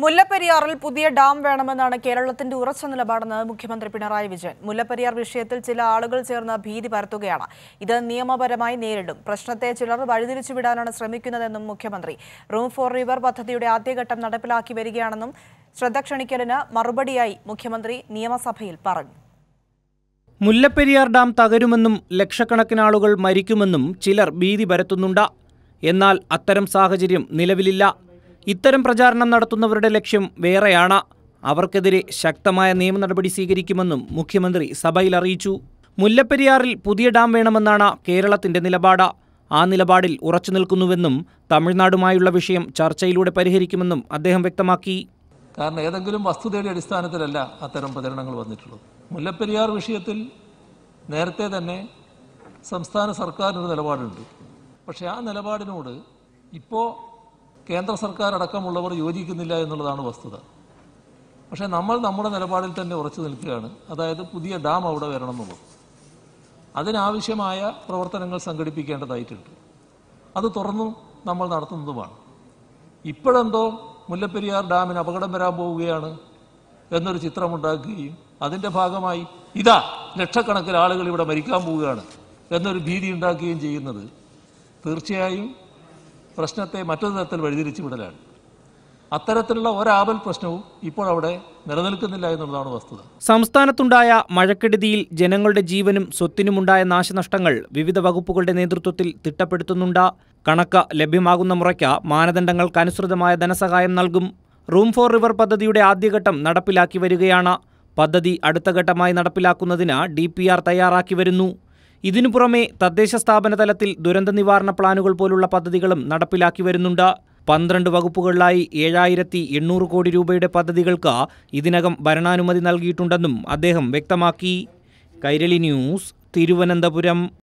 മുല്ലപ്പെരിയാറിൽ പുതിയ ഡാം വേണമെന്നാണ് കേരളത്തിന്റെ ഉറച്ച നിലപാടെന്ന് മുഖ്യമന്ത്രി പിണറായി വിജയൻ മുല്ലപ്പെരിയാർ വിഷയത്തിൽ ചില ആളുകൾ ചേർന്ന് ഭീതി പരത്തുകയാണ് ഇത് നിയമപരമായി നേരിടും പ്രശ്നത്തെ ചിലർ വഴിതിരിച്ചുവിടാനാണ് ശ്രമിക്കുന്നതെന്നും മുഖ്യമന്ത്രി റൂം ഫോർ റിവർ പദ്ധതിയുടെ ആദ്യഘട്ടം നടപ്പിലാക്കി വരികയാണെന്നും ശ്രദ്ധ ക്ഷണിക്കലിന് മറുപടിയായി മുഖ്യമന്ത്രി നിയമസഭയിൽ പറഞ്ഞു മുല്ലപ്പെരിയാർ ഡാം തകരുമെന്നും ലക്ഷക്കണക്കിന് ആളുകൾ മരിക്കുമെന്നും ചിലർ ഭീതി പരത്തുന്നുണ്ട് എന്നാൽ അത്തരം സാഹചര്യം നിലവിലില്ല ഇത്തരം പ്രചാരണം നടത്തുന്നവരുടെ ലക്ഷ്യം വേറെയാണ് അവർക്കെതിരെ ശക്തമായ നിയമ നടപടി സ്വീകരിക്കുമെന്നും മുഖ്യമന്ത്രി സഭയിൽ അറിയിച്ചു മുല്ലപ്പെരിയാറിൽ പുതിയ ഡാം വേണമെന്നാണ് കേരളത്തിന്റെ നിലപാട് ആ നിലപാടിൽ ഉറച്ചു നിൽക്കുന്നുവെന്നും തമിഴ്നാടുമായുള്ള വിഷയം ചർച്ചയിലൂടെ പരിഹരിക്കുമെന്നും അദ്ദേഹം വ്യക്തമാക്കി കാരണം ഏതെങ്കിലും വസ്തുതയുടെ അടിസ്ഥാനത്തിലല്ല അത്തരം പ്രചരണങ്ങൾ വന്നിട്ടുള്ളത് മുല്ലപ്പെരിയാർ വിഷയത്തിൽ നേരത്തെ തന്നെ സംസ്ഥാന സർക്കാരിനൊരു നിലപാടുണ്ട് പക്ഷേ ആ നിലപാടിനോട് ഇപ്പോൾ കേന്ദ്ര സർക്കാർ അടക്കമുള്ളവർ യോജിക്കുന്നില്ല എന്നുള്ളതാണ് വസ്തുത പക്ഷേ നമ്മൾ നമ്മുടെ നിലപാടിൽ തന്നെ ഉറച്ചു നിൽക്കുകയാണ് അതായത് പുതിയ ഡാം അവിടെ വരണം എന്നുള്ളത് അതിനാവശ്യമായ പ്രവർത്തനങ്ങൾ സംഘടിപ്പിക്കേണ്ടതായിട്ടുണ്ട് അത് തുറന്നും നമ്മൾ നടത്തുന്നതുമാണ് ഇപ്പോഴെന്തോ മുല്ലപ്പെരിയാർ ഡാമിന് അപകടം വരാൻ പോവുകയാണ് എന്നൊരു ചിത്രമുണ്ടാക്കുകയും അതിൻ്റെ ഭാഗമായി ഇതാ ലക്ഷക്കണക്കിന് ആളുകൾ ഇവിടെ മരിക്കാൻ പോവുകയാണ് എന്നൊരു ഭീതി ഉണ്ടാക്കുകയും ചെയ്യുന്നത് തീർച്ചയായും പ്രശ്നത്തെ മറ്റൊരു തരത്തിൽ വഴിതിരിച്ചു വിടലാണ് അത്തരത്തിലുള്ള ഒരാപൽ പ്രശ്നവും ഇപ്പോൾ അവിടെ നിലനിൽക്കുന്നില്ല എന്നുള്ളതാണ് വസ്തുത സംസ്ഥാനത്തുണ്ടായ മഴക്കെടുതിയിൽ ജനങ്ങളുടെ ജീവനും സ്വത്തിനുമുണ്ടായ നാശനഷ്ടങ്ങൾ വിവിധ വകുപ്പുകളുടെ നേതൃത്വത്തിൽ തിട്ടപ്പെടുത്തുന്നുണ്ട് കണക്ക് ലഭ്യമാകുന്ന മുറയ്ക്ക് മാനദണ്ഡങ്ങൾക്കനുസൃതമായ ധനസഹായം നൽകും റൂം ഫോർ റിവർ പദ്ധതിയുടെ ആദ്യഘട്ടം നടപ്പിലാക്കി വരികയാണ് പദ്ധതി അടുത്ത ഘട്ടമായി നടപ്പിലാക്കുന്നതിന് ഡി പി ആർ തയ്യാറാക്കി വരുന്നു ഇതിനു പുറമെ തദ്ദേശ സ്ഥാപന തലത്തിൽ ദുരന്ത നിവാരണ പ്ലാനുകൾ പോലുള്ള പദ്ധതികളും നടപ്പിലാക്കി വരുന്നുണ്ട് പന്ത്രണ്ട് വകുപ്പുകളിലായി ഏഴായിരത്തി എണ്ണൂറ് കോടി രൂപയുടെ പദ്ധതികൾക്ക് ഇതിനകം ഭരണാനുമതി നൽകിയിട്ടുണ്ടെന്നും അദ്ദേഹം വ്യക്തമാക്കി കൈരളി ന്യൂസ് തിരുവനന്തപുരം